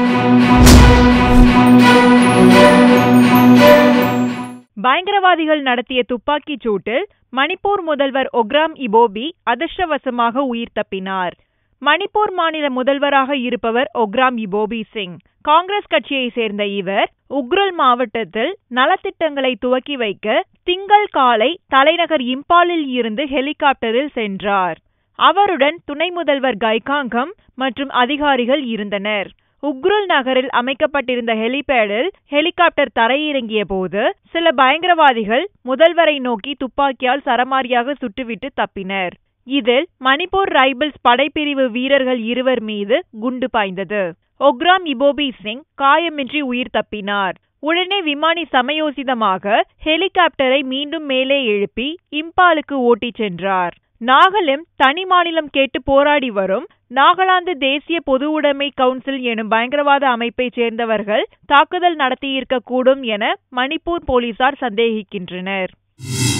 பயங்கரவாதிகள் நடத்திய துப்பாக்கிச் சூட்டில் மணிப்பூர் முதல்வர் ஒக்ராம் இபோபி அதிர்ஷ்டவசமாக உயிர் தப்பினார் மணிப்பூர் மாநில முதல்வராக இருப்பவர் ஒக்ராம் இபோபி சிங் காங்கிரஸ் கட்சியை சேர்ந்த இவர் உக்ருல் மாவட்டத்தில் நலத்திட்டங்களை துவக்கி வைக்க திங்கள் காலை தலைநகர் இம்பாலில் இருந்து ஹெலிகாப்டரில் சென்றார் அவருடன் துணை முதல்வர் கைகாங்கம் மற்றும் அதிகாரிகள் இருந்தனர் உக்ருல் நகரில் அமைக்கப்பட்டிருந்த ஹெலிபேடில் ஹெலிகாப்டர் தரையிறங்கிய போது சில பயங்கரவாதிகள் முதல்வரை நோக்கி துப்பாக்கியால் சரமாரியாக சுட்டுவிட்டு தப்பினர் இதில் மணிப்பூர் ரைபிள்ஸ் படைப்பிரிவு வீரர்கள் இருவர் மீது குண்டு பாய்ந்தது ஒக்ராம் இபோபி சிங் காயமின்றி உயிர் தப்பினார் உடனே விமானி சமயோசிதமாக ஹெலிகாப்டரை மீண்டும் மேலே எழுப்பி இம்பாலுக்கு ஓட்டிச் சென்றார் நாகலும் தனி மாநிலம் கேட்டு போராடி வரும் நாகாலாந்து தேசிய பொதுவுடைமை கவுன்சில் எனும் பயங்கரவாத அமைப்பைச் சேர்ந்தவர்கள் தாக்குதல் நடத்தியிருக்கக்கூடும் என மணிப்பூர் போலீசார் சந்தேகிக்கின்றனர்